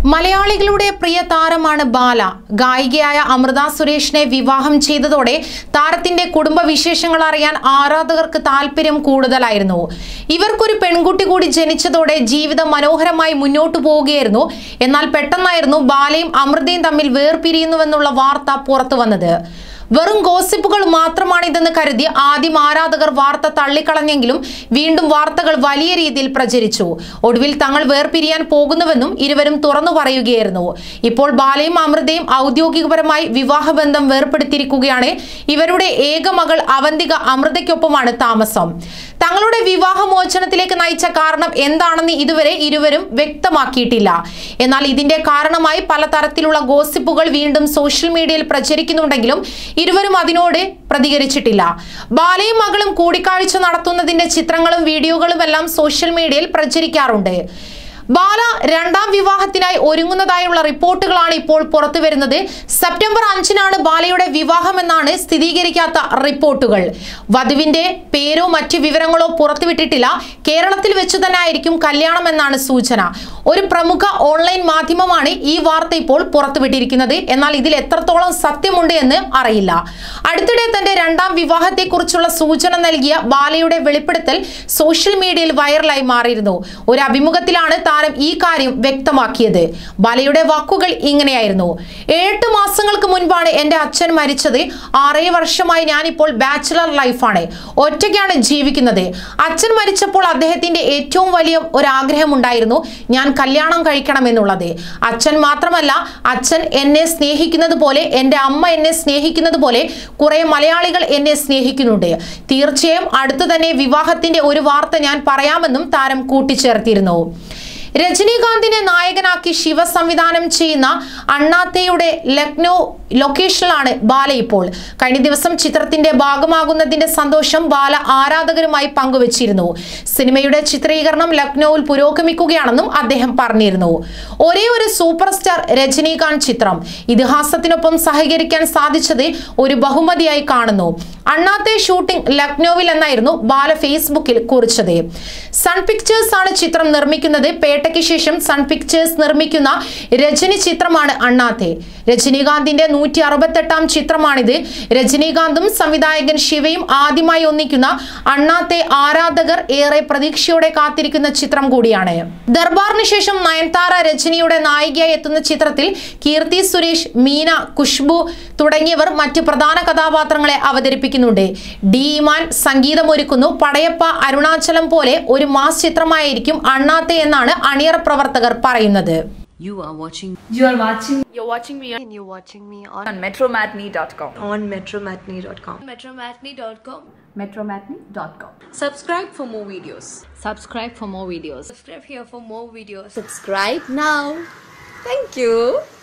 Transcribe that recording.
മലയാളികളുടെ പ്രിയ താരമാണ് ബാല ഗായികയായ അമൃത സുരേഷിനെ വിവാഹം ചെയ്തതോടെ താരത്തിന്റെ കുടുംബ വിശേഷങ്ങൾ അറിയാൻ ആരാധകർക്ക് താല്പര്യം കൂടുതലായിരുന്നു ഇവർക്കൊരു പെൺകുട്ടി കൂടി ജനിച്ചതോടെ ജീവിതം മനോഹരമായി മുന്നോട്ടു പോവുകയായിരുന്നു എന്നാൽ പെട്ടെന്നായിരുന്നു ബാലയും അമൃതയും തമ്മിൽ വേർപിരിയുന്നുവെന്നുള്ള വാർത്ത പുറത്തു വന്നത് വെറും ഗോസിപ്പുകൾ മാത്രമാണിതെന്ന് കരുതി ആദ്യം ആരാധകർ വാർത്ത തള്ളിക്കളഞ്ഞെങ്കിലും വീണ്ടും വാർത്തകൾ വലിയ രീതിയിൽ പ്രചരിച്ചു ഒടുവിൽ തങ്ങൾ വേർപിരിയാൻ പോകുന്നുവെന്നും ഇരുവരും തുറന്നു പറയുകയായിരുന്നു ഇപ്പോൾ ബാലയും അമൃതയും ഔദ്യോഗികപരമായി വിവാഹബന്ധം വേർപ്പെടുത്തിയിരിക്കുകയാണ് ഇവരുടെ ഏക മകൾ അവന്തിക അമൃതയ്ക്കൊപ്പമാണ് താമസം തങ്ങളുടെ വിവാഹമോചനത്തിലേക്ക് നയിച്ച കാരണം എന്താണെന്ന് ഇതുവരെ ഇരുവരും വ്യക്തമാക്കിയിട്ടില്ല എന്നാൽ ഇതിന്റെ കാരണമായി പലതരത്തിലുള്ള ഗോസിപ്പുകൾ വീണ്ടും സോഷ്യൽ മീഡിയയിൽ പ്രചരിക്കുന്നുണ്ടെങ്കിലും ഇരുവരും അതിനോട് പ്രതികരിച്ചിട്ടില്ല ബാലയും മകളും കൂടിക്കാഴ്ച നടത്തുന്നതിന്റെ ചിത്രങ്ങളും വീഡിയോകളും എല്ലാം സോഷ്യൽ മീഡിയയിൽ പ്രചരിക്കാറുണ്ട് ബാല രണ്ടാം വിവാഹത്തിനായി ഒരുങ്ങുന്നതായുള്ള റിപ്പോർട്ടുകളാണ് ഇപ്പോൾ പുറത്തു വരുന്നത് സെപ്റ്റംബർ അഞ്ചിനാണ് ബാലയുടെ വിവാഹമെന്നാണ് സ്ഥിരീകരിക്കാത്ത റിപ്പോർട്ടുകൾ വധുവിന്റെ പേരോ മറ്റു വിവരങ്ങളോ പുറത്തുവിട്ടിട്ടില്ല കേരളത്തിൽ വെച്ച് തന്നെ ആയിരിക്കും കല്യാണം എന്നാണ് സൂചന ഒരു പ്രമുഖ ഓൺലൈൻ മാധ്യമമാണ് ഈ വാർത്ത ഇപ്പോൾ പുറത്തുവിട്ടിരിക്കുന്നത് എന്നാൽ ഇതിൽ എത്രത്തോളം സത്യമുണ്ട് എന്ന് അറിയില്ല അടുത്തിടെ തന്റെ രണ്ടാം വിവാഹത്തെക്കുറിച്ചുള്ള സൂചന നൽകിയ ബാലയുടെ വെളിപ്പെടുത്തൽ സോഷ്യൽ മീഡിയയിൽ വൈറലായി മാറിയിരുന്നു ഒരു അഭിമുഖത്തിലാണ് താരം ഈ കാര്യം വ്യക്തമാക്കിയത് ബാലയുടെ വാക്കുകൾ ഇങ്ങനെയായിരുന്നു എട്ട് മാസങ്ങൾക്ക് മുൻപാണ് എന്റെ അച്ഛൻ മരിച്ചത് ആറേ വർഷമായി ഞാനിപ്പോൾ ബാച്ചിലർ ലൈഫാണ് ഒറ്റയ്ക്കാണ് ജീവിക്കുന്നത് അച്ഛൻ മരിച്ചപ്പോൾ അദ്ദേഹത്തിന്റെ ഏറ്റവും വലിയ ഒരു ആഗ്രഹമുണ്ടായിരുന്നു ഞാൻ കല്യാണം കഴിക്കണമെന്നുള്ളത് അച്ഛൻ മാത്രമല്ല അച്ഛൻ എന്നെ സ്നേഹിക്കുന്നത് പോലെ എൻ്റെ അമ്മ എന്നെ സ്നേഹിക്കുന്നത് പോലെ കുറെ മലയാളികൾ എന്നെ സ്നേഹിക്കുന്നുണ്ട് തീർച്ചയായും അടുത്തു തന്നെ വിവാഹത്തിന്റെ ഒരു വാർത്ത ഞാൻ പറയാമെന്നും താരം കൂട്ടിച്ചേർത്തിരുന്നു രജനീകാന്തിനെ നായകനാക്കി ശിവ സംവിധാനം ചെയ്യുന്ന അണ്ണാത്തയുടെ ലക്നൗ ലൊക്കേഷനിലാണ് ബാല ഇപ്പോൾ കഴിഞ്ഞ ദിവസം ചിത്രത്തിന്റെ ഭാഗമാകുന്നതിന്റെ സന്തോഷം ബാല ആരാധകരുമായി പങ്കുവച്ചിരുന്നു സിനിമയുടെ ചിത്രീകരണം ലക്നൌവിൽ പുരോഗമിക്കുകയാണെന്നും അദ്ദേഹം പറഞ്ഞിരുന്നു ഒരേ ഒരു സൂപ്പർ സ്റ്റാർ രജനീകാന്ത് ചിത്രം ഇതിഹാസത്തിനൊപ്പം സഹകരിക്കാൻ സാധിച്ചത് ഒരു ബഹുമതിയായി കാണുന്നു അണ്ണാത്തെ ഷൂട്ടിംഗ് ലക്നൌവിൽ എന്നായിരുന്നു ബാല ഫേസ്ബുക്കിൽ കുറിച്ചത് സൺ പിക്ചേഴ്സ് ആണ് ചിത്രം നിർമ്മിക്കുന്നത് പേട്ടയ്ക്ക് ശേഷം സൺ പിക്ചേഴ്സ് നിർമ്മിക്കുന്ന രജനി ചിത്രമാണ് അണ്ണാത്തെ രജനീകാന്തിന്റെ നൂറ്റി അറുപത്തെട്ടാം ചിത്രമാണിത് രജനീകാന്തും സംവിധായകൻ ശിവയും ആദ്യമായി ഒന്നിക്കുന്ന അണ്ണാത്തെ ആരാധകർ ഏറെ പ്രതീക്ഷയോടെ കാത്തിരിക്കുന്ന ചിത്രം കൂടിയാണ് ദർബാറിന് ശേഷം നയൻതാര രജനിയുടെ നായികയായി എത്തുന്ന ചിത്രത്തിൽ കീർത്തി സുരേഷ് മീന കുഷ്ബു തുടങ്ങിയവർ മറ്റ് പ്രധാന കഥാപാത്രങ്ങളെ അവതരിപ്പിക്കുന്നുണ്ട് ഡി ഇമാൻ സംഗീതമൊരുക്കുന്നു പടയപ്പ അരുണാചലം പോലെ ഒരു മാസ് ചിത്രമായിരിക്കും അണ്ണാത്തെ എന്നാണ് അണിയറ പ്രവർത്തകർ പറയുന്നത് You are watching You are watching You're watching me on, and you're watching me on, on metromatney.com. on metromatney.com. metromatney.com. Metromatney.com. subscribe for more videos subscribe for more videos Subscribe here for more videos. Subscribe now. Thank you.